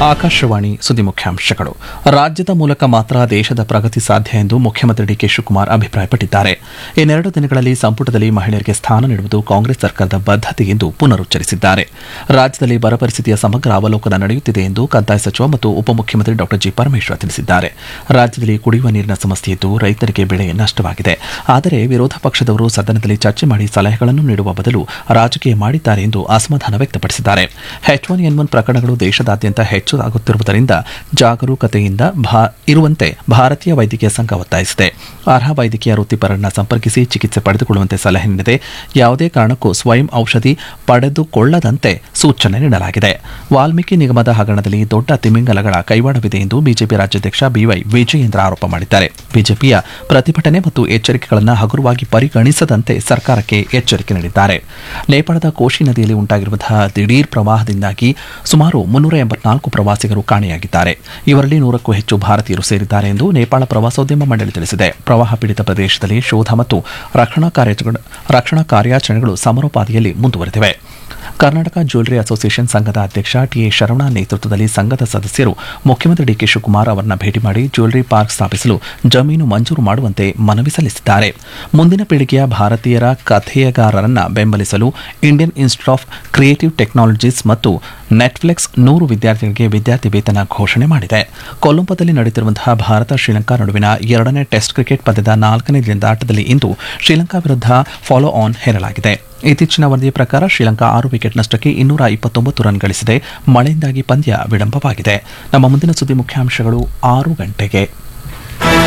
ಆಕಾಶವಾಣಿ ಸುದ್ದಿ ಮುಖ್ಯಾಂಶಗಳು ರಾಜ್ಯದ ಮೂಲಕ ಮಾತ್ರ ದೇಶದ ಪ್ರಗತಿ ಸಾಧ್ಯ ಎಂದು ಮುಖ್ಯಮಂತ್ರಿ ಡಿಕೆ ಶಿವಕುಮಾರ್ ಅಭಿಪ್ರಾಯಪಟ್ಟಿದ್ದಾರೆ ಇನ್ನೆರಡು ದಿನಗಳಲ್ಲಿ ಸಂಪುಟದಲ್ಲಿ ಮಹಿಳೆಯರಿಗೆ ಸ್ಥಾನ ನೀಡುವುದು ಕಾಂಗ್ರೆಸ್ ಸರ್ಕಾರದ ಬದ್ಧತೆ ಎಂದು ಪುನರುಚ್ಚರಿಸಿದ್ದಾರೆ ರಾಜ್ಯದಲ್ಲಿ ಬರ ಪರಿಸ್ಥಿತಿಯ ಸಮಗ್ರ ಅವಲೋಕನ ನಡೆಯುತ್ತಿದೆ ಎಂದು ಕಂದಾಯ ಸಚಿವ ಮತ್ತು ಉಪಮುಖ್ಯಮಂತ್ರಿ ಡಾ ಜಿ ಪರಮೇಶ್ವರ್ ತಿಳಿಸಿದ್ದಾರೆ ರಾಜ್ಯದಲ್ಲಿ ಕುಡಿಯುವ ನೀರಿನ ಸಮಸ್ಯೆ ಇದ್ದು ರೈತರಿಗೆ ಬೆಳೆ ನಷ್ಟವಾಗಿದೆ ಆದರೆ ವಿರೋಧ ಪಕ್ಷದವರು ಸದನದಲ್ಲಿ ಚರ್ಚೆ ಮಾಡಿ ಸಲಹೆಗಳನ್ನು ನೀಡುವ ಬದಲು ರಾಜಕೀಯ ಮಾಡಿದ್ದಾರೆ ಎಂದು ಅಸಮಾಧಾನ ವ್ಯಕ್ತಪಡಿಸಿದ್ದಾರೆ ಎಚ್ ಒನ್ ಎನ್ ಒನ್ ಪ್ರಕರಣಗಳು ದೇಶದಾದ್ಯಂತ ಹೆಚ್ಚಾಗುತ್ತಿರುವುದರಿಂದ ಜಾಗರೂಕತೆಯಿಂದ ಭಾ- ಇರುವಂತೆ ಭಾರತೀಯ ವೈದ್ಯಕೀಯ ಸಂಘ ಒತ್ತಾಯಿಸಿದೆ ಅರ್ಹ ವೈದ್ಯಕೀಯ ವೃತ್ತಿಪರರನ್ನ ಸಂಪರ್ಕಿಸಿ ಚಿಕಿತ್ಸೆ ಪಡೆದುಕೊಳ್ಳುವಂತೆ ಸಲಹೆ ನೀಡಿದೆ ಯಾವುದೇ ಕಾರಣಕ್ಕೂ ಸ್ವಯಂ ಔಷಧಿ ಪಡೆದುಕೊಳ್ಳದಂತೆ ಸೂಚನೆ ನೀಡಲಾಗಿದೆ ವಾಲ್ಮೀಕಿ ನಿಗಮದ ಹಗರಣದಲ್ಲಿ ದೊಡ್ಡ ತಿಮಿಂಗಲಗಳ ಕೈವಾಡವಿದೆ ಎಂದು ಬಿಜೆಪಿ ರಾಜ್ಯಾಧ್ಯಕ್ಷ ಬಿವೈ ವಿಜಯೇಂದ್ರ ಆರೋಪ ಮಾಡಿದ್ದಾರೆ ಬಿಜೆಪಿಯ ಪ್ರತಿಭಟನೆ ಮತ್ತು ಎಚ್ಚರಿಕೆಗಳನ್ನು ಹಗುರವಾಗಿ ಪರಿಗಣಿಸದಂತೆ ಸರ್ಕಾರಕ್ಕೆ ಎಚ್ಚರಿಕೆ ನೀಡಿದ್ದಾರೆ ನೇಪಾಳದ ಕೋಶಿ ನದಿಯಲ್ಲಿ ಉಂಟಾಗಿರುವಂತಹ ದಿಢೀರ್ ಪ್ರವಾಹದಿಂದಾಗಿ ಸುಮಾರು ಮುನ್ನೂರ ಎಂಬತ್ನಾಲ್ಕು ಪ್ರವಾಸಿಗರು ಕಾಣೆಯಾಗಿದ್ದಾರೆ ಇವರಲ್ಲಿ ನೂರಕ್ಕೂ ಹೆಚ್ಚು ಭಾರತೀಯರು ಸೇರಿದ್ದಾರೆ ಎಂದು ನೇಪಾಳ ಪ್ರವಾಸೋದ್ಯಮ ಮಂಡಳಿ ತಿಳಿಸಿದೆ ಪ್ರವಾಹ ಪೀಡಿತ ಪ್ರದೇಶದಲ್ಲಿ ಶೋಧ ಮತ್ತು ರಕ್ಷಣಾ ಕಾರ್ಯಾಚರಣೆ ರಕ್ಷಣಾ ಕಾರ್ಯಾಚರಣೆಗಳು ಸಮರೋಪಾದಿಯಲ್ಲಿ ಮುಂದುವರೆದಿವೆ ಕರ್ನಾಟಕ ಜ್ಯುವೆಲರಿ ಅಸೋಸಿಯೇಷನ್ ಸಂಘದ ಅಧ್ಯಕ್ಷ ಟಿಎ ಶರವಣ ನೇತೃತ್ವದಲ್ಲಿ ಸಂಘದ ಸದಸ್ಯರು ಮುಖ್ಯಮಂತ್ರಿ ಡಿಕೆ ಶಿವಕುಮಾರ್ ಅವರನ್ನ ಭೇಟಿ ಮಾಡಿ ಜ್ಯುವೆಲರಿ ಪಾರ್ಕ್ ಸ್ಥಾಪಿಸಲು ಜಮೀನು ಮಂಜೂರು ಮಾಡುವಂತೆ ಮನವಿ ಸಲ್ಲಿಸಿದ್ದಾರೆ ಮುಂದಿನ ಪೀಳಿಗೆಯ ಭಾರತೀಯರ ಕಥೆಯಗಾರರನ್ನ ಬೆಂಬಲಿಸಲು Indian institute of creative technologies ಮತ್ತು ನೆಟ್ಫ್ಲಿಕ್ಸ್ ನೂರು ವಿದ್ಯಾರ್ಥಿಗಳಿಗೆ ವಿದ್ಯಾರ್ಥಿ ವೇತನ ಘೋಷಣೆ ಮಾಡಿದೆ ಕೊಲಂಬೋದಲ್ಲಿ ನಡೆಯುತ್ತಿರುವಂತಹ ಭಾರತ ಶ್ರೀಲಂಕಾ ನಡುವಿನ ಎರಡನೇ ಟೆಸ್ಟ್ ಕ್ರಿಕೆಟ್ ಪಂದ್ಯದ ನಾಲ್ಕನೇ ದಿನದ ಆಟದಲ್ಲಿ ಇಂದು ಶ್ರೀಲಂಕಾ ವಿರುದ್ಧ ಫಾಲೋ ಆನ್ ಹೇರಲಾಗಿದೆ ಇತ್ತೀಚಿನ ವರದಿಯ ಪ್ರಕಾರ ಶ್ರೀಲಂಕಾ ಆರು ವಿಕೆಟ್ ನಷ್ಟಕ್ಕೆ ಇನ್ನೂರ ಇಪ್ಪತ್ತೊಂಬತ್ತು ರನ್ ಗಳಿಸಿದೆ ಮಳೆಯಿಂದಾಗಿ ಪಂದ್ಯ ವಿಳಂಬವಾಗಿದೆ ನಮ್ಮ ಮುಂದಿನ ಸುದ್ದಿ ಮುಖ್ಯಾಂಶಗಳು ಆರು ಗಂಟೆಗೆ